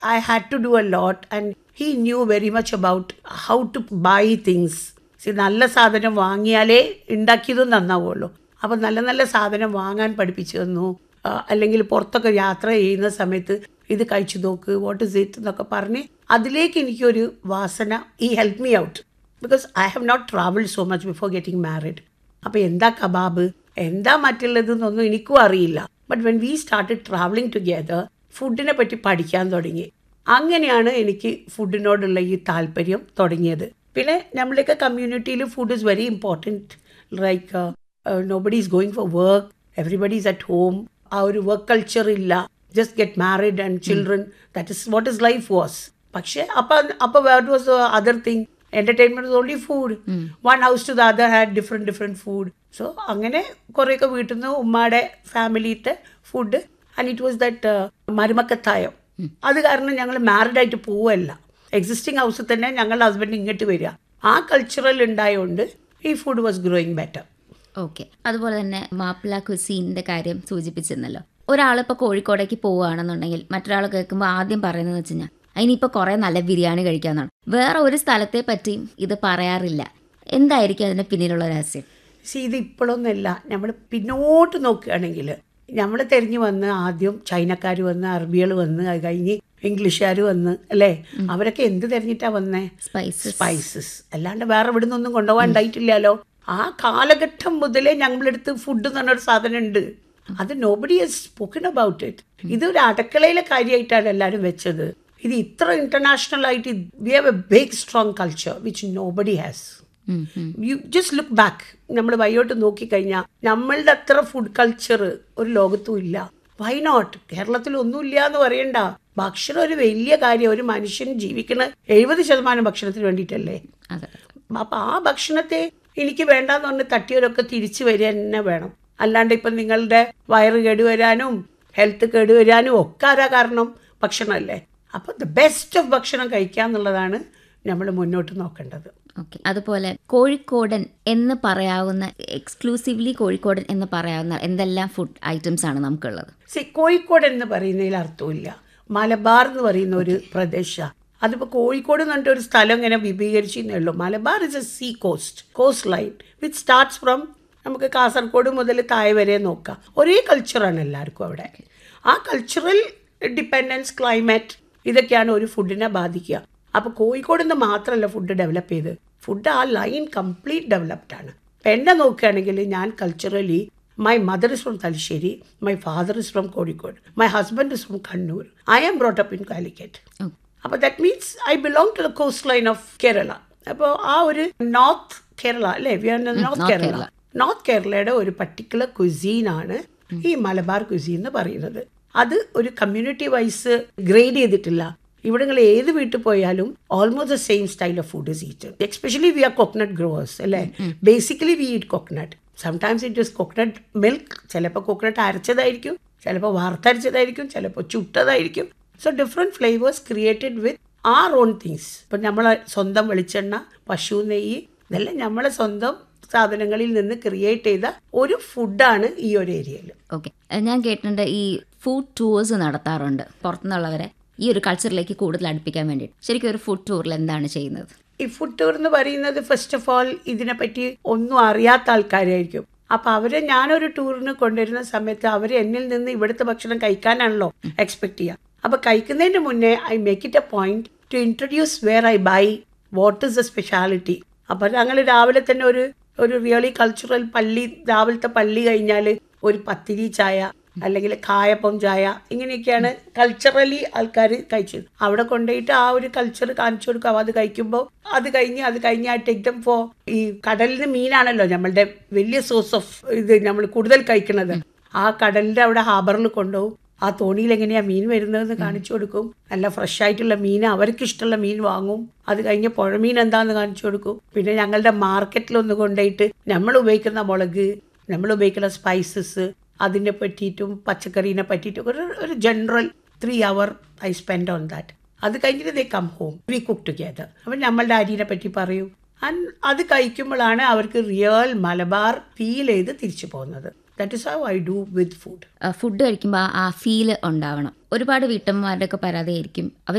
I had to do a lot, and he knew very much about how to buy things. See, നല്ല സാധനം വാങ്ങിയാലേ ഉണ്ടാക്കിയതും നന്നാവുള്ളൂ അപ്പം നല്ല നല്ല സാധനം വാങ്ങാൻ പഠിപ്പിച്ചു തന്നു ആ, അല്ലെങ്കിൽ പുറത്തൊക്കെ യാത്ര ചെയ്യുന്ന സമയത്ത് ഇത് കഴിച്ചു നോക്ക് വാട്ട് ഇസ് ഇറ്റ് എന്നൊക്കെ പറഞ്ഞ് അതിലേക്ക് എനിക്കൊരു വാസന ഈ help me out because I have not travelled so much before getting married അപ്പോൾ എന്താ കബാബ് എന്താ മറ്റുള്ളതെന്നൊന്നും എനിക്കും അറിയില്ല but when we start travelling together ഫുഡിനെ പറ്റി പഠിക്കാൻ തുടങ്ങി അങ്ങനെയാണ് എനിക്ക് ഫുഡിനോടുള്ള ഈ താല്പര്യം തുടങ്ങിയത് പിന്നെ നമ്മളുടെയൊക്കെ കമ്മ്യൂണിറ്റിയിൽ food is very important like nobody is going for work everybody is at home ആ ഒരു വർക്ക് കൾച്ചർ ഇല്ല just get married and children that is what is life was പക്ഷേ അപ്പം അപ്പം what was other thing entertainment is only food one house to the other had different different food so അങ്ങനെ കുറേയൊക്കെ വീട്ടിൽ നിന്ന് ഉമ്മയുടെ ഫാമിലിത്തെ food and it was that മരുമക്കത്തായം അത് കാരണം ഞങ്ങൾ മാരിഡ് ആയിട്ട് പോവല്ല എക്സിസ്റ്റിംഗ് ഹൗസിൽ തന്നെ ഞങ്ങളുടെ ഹസ്ബൻഡ് ഇങ്ങോട്ട് വരിക ആ കൾച്ചറൽ ഉണ്ടായതുകൊണ്ട് ഈ food was growing better okay അതുപോലെ തന്നെ മാപ്പിള കുസീനിന്റെ കാര്യം സൂചിപ്പിച്ചിരുന്നല്ലോ ഒരാളിപ്പോൾ കോഴിക്കോടേക്ക് പോവുകയാണെന്നുണ്ടെങ്കിൽ മറ്റൊരാൾ കേൾക്കുമ്പോൾ ആദ്യം പറയുന്നത് വെച്ച് കഴിഞ്ഞാൽ അതിനിപ്പോൾ കുറേ നല്ല ബിരിയാണി കഴിക്കാന്നാണ് വേറെ ഒരു സ്ഥലത്തെ പറ്റിയും ഇത് പറയാറില്ല എന്തായിരിക്കും അതിന്റെ പിന്നിലുള്ള രഹസ്യം സി ഇത് ഇപ്പോഴൊന്നുമല്ല നമ്മൾ പിന്നോട്ട് നോക്കുകയാണെങ്കിൽ നമ്മൾ തിരഞ്ഞു വന്ന് ആദ്യം ചൈനക്കാർ വന്ന് അറബികൾ വന്ന് അത് കഴിഞ്ഞ് ഇംഗ്ലീഷുകാർ വന്ന് അല്ലേ അവരൊക്കെ എന്ത് തിരഞ്ഞിട്ടാ വന്നേ സ്പൈസസ് സ്പൈസസ് അല്ലാണ്ട് വേറെ ഇവിടെ നിന്നൊന്നും കൊണ്ടുപോകാൻ ഉണ്ടായിട്ടില്ലല്ലോ ആ കാലഘട്ടം മുതലേ ഞങ്ങളെടുത്ത് ഫുഡ് എന്ന് പറഞ്ഞൊരു സാധനം ഉണ്ട് അത് nobody has spoken about it ഇത് ഒരു അടുക്കളയിലെ കാര്യമായിട്ടാണ് എല്ലാവരും വെച്ചത് ഇത് ഇത്ര ഇന്റർനാഷണൽ ആയിട്ട് we have a big strong culture which nobody has you just look back നമ്മൾ വയ്യോട്ട് നോക്കിക്കഴിഞ്ഞാൽ നമ്മളുടെ അത്ര ഫുഡ് കൾച്ചർ ഒരു ലോകത്തും ഇല്ല വൈ നോട്ട് കേരളത്തിൽ ഒന്നുമില്ല എന്ന് പറയണ്ട ഭക്ഷണം ഒരു വലിയ കാര്യം ഒരു മനുഷ്യൻ ജീവിക്കുന്ന എഴുപത് ശതമാനം ഭക്ഷണത്തിന് വേണ്ടിയിട്ടല്ലേ അതെ അപ്പൊ ആ ഭക്ഷണത്തെ എനിക്ക് വേണ്ടാന്ന് പറഞ്ഞ് തട്ടിയവരൊക്കെ തിരിച്ചു വരിക തന്നെ വേണം അല്ലാണ്ട് ഇപ്പം നിങ്ങളുടെ വയറ് കേടുവരാനും ഹെൽത്ത് കേടുവരാനും ഒക്കെ ആരാ കാരണം ഭക്ഷണമല്ലേ അപ്പോൾ ദ ബെസ്റ്റ് ഓഫ് ഭക്ഷണം കഴിക്കുക എന്നുള്ളതാണ് നമ്മൾ മുന്നോട്ട് നോക്കേണ്ടത് ഓക്കെ അതുപോലെ കോഴിക്കോടൻ എന്ന് പറയാവുന്ന എക്സ്ക്ലൂസീവ്ലി കോഴിക്കോടൻ എന്ന് പറയാവുന്ന എന്തെല്ലാം ഫുഡ് ഐറ്റംസ് ആണ് നമുക്കുള്ളത് സി കോഴിക്കോട് എന്ന് പറയുന്നതിൽ അർത്ഥമില്ല മലബാർ എന്ന് പറയുന്ന ഒരു പ്രദേശമാണ് അതിപ്പോൾ കോഴിക്കോട് എന്ന് പറഞ്ഞിട്ട് ഒരു സ്ഥലം ഇങ്ങനെ വിപുലീകരിച്ചേ ഉള്ളൂ Malabar is a sea coast coast line with starts from നമുക്ക് കാസർഗോഡ് മുതൽ താഴെ വരെ നോക്കാം ഒരേ കൾച്ചറാണ് എല്ലാവർക്കും അവിടെ ആ കൾച്ചറൽ ഡിപ്പെൻഡൻസ് ക്ലൈമറ്റ് ഇതൊക്കെയാണ് ഒരു ഫുഡിനെ ബാധിക്കുക അപ്പോൾ കോഴിക്കോട് നിന്ന് മാത്രമല്ല ഫുഡ് ഡെവലപ്പ് ചെയ്ത് ഫുഡ് ആ ലൈൻ കംപ്ലീറ്റ് ഡെവലപ്ഡ് ആണ് ഇപ്പം എന്നെ നോക്കുകയാണെങ്കിൽ ഞാൻ culturally my mother is from Thalassery my father is from Kozhikode my husband is from Kannur I am brought up in Calicut അപ്പോൾ that means I belong to the coast line of Kerala അപ്പോൾ ആ ഒരു നോർത്ത് കേരള അല്ലേ we are north Kerala north കേരളയുടെ ഒരു particular കുസീനാണ് ഈ Malabar cuisine എന്ന് പറയുന്നത് അത് ഒരു കമ്മ്യൂണിറ്റി വൈസ് ഗ്രേഡ് ചെയ്തിട്ടില്ല ഇവിടെ നിങ്ങൾ ഏത് വീട്ടിൽ പോയാലും almost the same style of food is eaten especially we are coconut growers അല്ലേ basically we eat coconut sometimes it is coconut milk ചിലപ്പോൾ കോക്കനട്ട് അരച്ചതായിരിക്കും ചിലപ്പോൾ വാർത്തരച്ചതായിരിക്കും ചിലപ്പോൾ ചുട്ടതായിരിക്കും so different flavours created with our own things ഇപ്പം നമ്മളെ സ്വന്തം വെളിച്ചെണ്ണ പശു നെയ്യ് ഇതെല്ലാം നമ്മളെ സ്വന്തം സാധനങ്ങളിൽ നിന്ന് ക്രിയേറ്റ് ചെയ്ത ഒരു ഫുഡാണ് ഈ ഒരു ഏരിയയിൽ ഓക്കെ ഞാൻ കേട്ടിട്ടുണ്ട് ഈ ഫുഡ് ടൂർസ് നടത്താറുണ്ട് പുറത്തുനിന്നുള്ളവരെ ഈ ഒരു കൾച്ചറിലേക്ക് കൂടുതൽ അടുപ്പിക്കാൻ വേണ്ടിയിട്ട് ശരിക്കും ഒരു ഫുഡ് ടൂറിൽ എന്താണ് ചെയ്യുന്നത് ഈ ഫുഡ് ടൂർ എന്ന് പറയുന്നത് ഫസ്റ്റ് ഓഫ് ഓൾ ഇതിനെപ്പറ്റി ഒന്നും അറിയാത്ത ആൾക്കാരായിരിക്കും അപ്പൊ അവരെ ഞാനൊരു ടൂറിന് കൊണ്ടുവരുന്ന സമയത്ത് അവർ എന്നിൽ നിന്ന് ഇവിടുത്തെ ഭക്ഷണം കഴിക്കാനാണല്ലോ എക്സ്പെക്ട് ചെയ്യുക അപ്പൊ കഴിക്കുന്നതിന് മുന്നേ I make it a point to introduce where I buy what is the speciality അപ്പൊ ഞങ്ങൾ രാവിലെ തന്നെ ഒരു ഒരു റിയലി കൾച്ചറൽ പള്ളി രാവിലത്തെ പള്ളി കഴിഞ്ഞാൽ ഒരു പത്തിരി ചായ അല്ലെങ്കിൽ കായപ്പം ചായ ഇങ്ങനെയൊക്കെയാണ് കൾച്ചറലി ആൾക്കാർ കഴിച്ചത് അവിടെ കൊണ്ടുപോയിട്ട് ആ ഒരു കൾച്ചർ കാണിച്ചു കൊടുക്കുക അത് കഴിക്കുമ്പോൾ അത് കഴിഞ്ഞ് അത് കഴിഞ്ഞ് ആ ടേക്ക് ദം ഫോർ ഈ കടലിൽ നിന്ന് മീനാണല്ലോ നമ്മളുടെ വലിയ സോഴ്സ് ഓഫ് ഇത് നമ്മൾ കൂടുതൽ കഴിക്കുന്നത് ആ കടലിന്റെ അവിടെ ഹാബറിൽ കൊണ്ടുപോകും ആ തോണിയിൽ എങ്ങനെയാ മീൻ വരുന്നതെന്ന് കാണിച്ചു കൊടുക്കും നല്ല ഫ്രഷ് ആയിട്ടുള്ള മീൻ അവർക്ക് ഇഷ്ടമുള്ള മീൻ വാങ്ങും അത് കഴിഞ്ഞ് പുഴമീൻ എന്താന്ന് കാണിച്ചു കൊടുക്കും പിന്നെ ഞങ്ങളുടെ മാർക്കറ്റിലൊന്ന് കൊണ്ടുപോയിട്ട് നമ്മൾ ഉപയോഗിക്കുന്ന മുളക് നമ്മൾ ഉപയോഗിക്കുന്ന സ്പൈസസ് അതിനെ പറ്റിയിട്ടും പച്ചക്കറീനെ പറ്റിയിട്ടും ഒരു ഒരു general three hour I spend on that അത് കഴിഞ്ഞിട്ട് they come home we cook together അപ്പം നമ്മളുടെ അരിനെ പറ്റി പറയും ആൻഡ് അത് കഴിക്കുമ്പോഴാണ് അവർക്ക് റിയൽ മലബാർ ഫീൽ ചെയ്ത് തിരിച്ചു പോകുന്നത് that is how I do with food food കഴിക്കുമ്പോൾ ആ ഫീല് ഉണ്ടാവണം ഒരുപാട് വീട്ടമ്മമാരുടെ ഒക്കെ പരാതിയായിരിക്കും അവർ